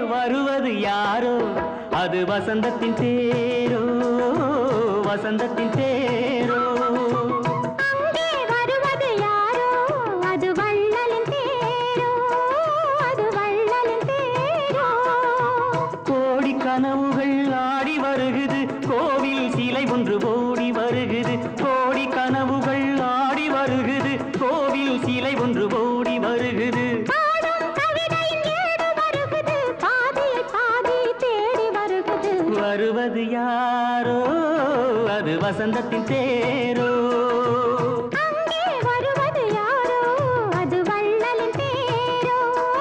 வருவது யாரோ அது வசந்தத்தின் தேரோ வசந்தத்தின் தேரோ அங்கே வருவது யாரோ அது வள்ளலின் தேரோ அது வள்ளலின் தேரோ கோடி கனவுகள் ஆடி வருகுது கோவில் சிலை ஒன்று ஓடி வருகுது கோடி கனவுகள் ஆடி வருகுது கோவில் சிலை ஒன்று ஓடி வருகுது பாடும் கவிதையின் ஏடு வருகுது பாதியை பாதி தேடி வருகுது வருவது யாரோ அது வசந்தத்தின் தேரோ அங்கே வருவது யாரோ அது வள்ளலின் தேரோ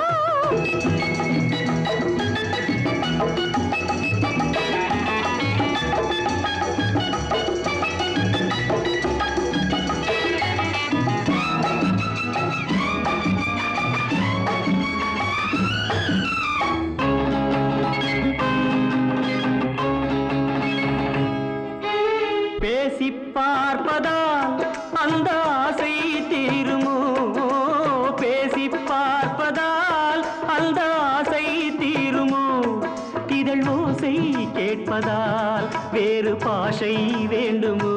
பேசி பார்ப்பதால் அந்த ஆசை தீருமோ பேசி பார்ப்பதால் அந்த ஆசை தீருமோ இதழ் ஓசை கேட்பதால் வேறு பாஷை வேண்டுமோ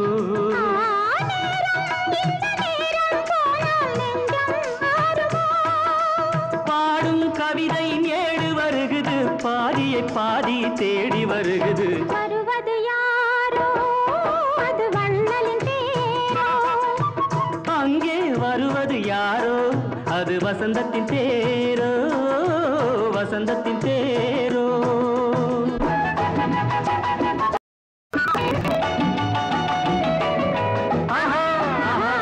பாடும் கவிதை ஏடு வருகுது பாதியை பாதி தேடி வருகுது வருவது யாரோ அது வள்ளலின் தேரோ அங்கே வருவது யாரோ அது வசந்தத்தின் தேரோ வசந்தத்தின் தேரோ ஆஹா, ஆஹா,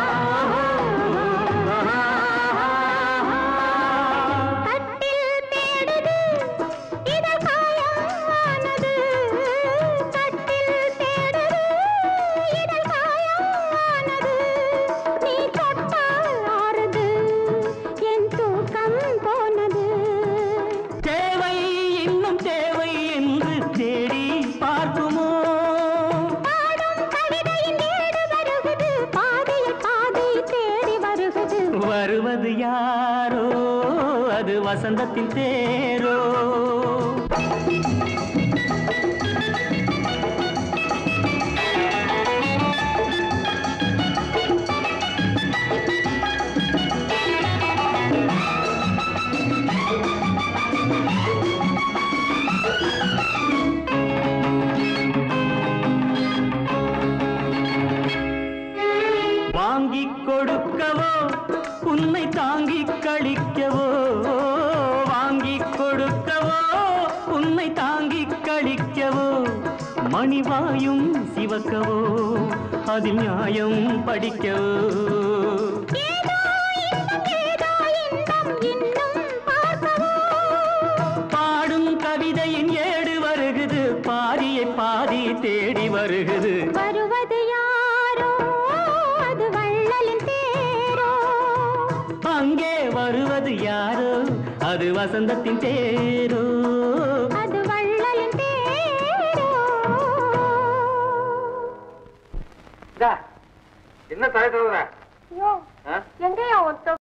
ஆஹா, ஆஹா. கட்டில் தேடுது இதழ் காயமானது கட்டில் தேடுது இதழ் காயமானது நீ தொட்டால் ஆறுது என் தூக்கம் போனது தேவை இன்னும் தேவை என்று தேடி பார்க்குமோ பாடும் கவிதையின் ஏடு வருகுது பாதியை பாதி தேடி வருகுது வருவது யாரோ அது வசந்தத்தின் தேரோ வாங்கிக் கொடுக்கவோ உன்னை தாங்கிக் கழிக்கவோ வாங்கிக் கொடுக்கவோ உன்னை தாங்கிக் கழிக்கவோ மணிவாயும் சிவக்கவோ அதில் நியாயம் படிக்கவோ ஏதோ இன்பம் ஏதோ இன்பம் இன்னும் பார்க்கவோ பாடும் கவிதையின் ஏடு வருகுது பாதியை பாதி தேடி வருகுது வருவது யாரோ அது வள்ளலின் தேரோ அங்கே வருவது யாரோ அது வசந்தத்தின் தேரோ அது வள்ளலின் தேரோ என்ன தலை தவிர ஐயோ எங்கேயா ஒத்த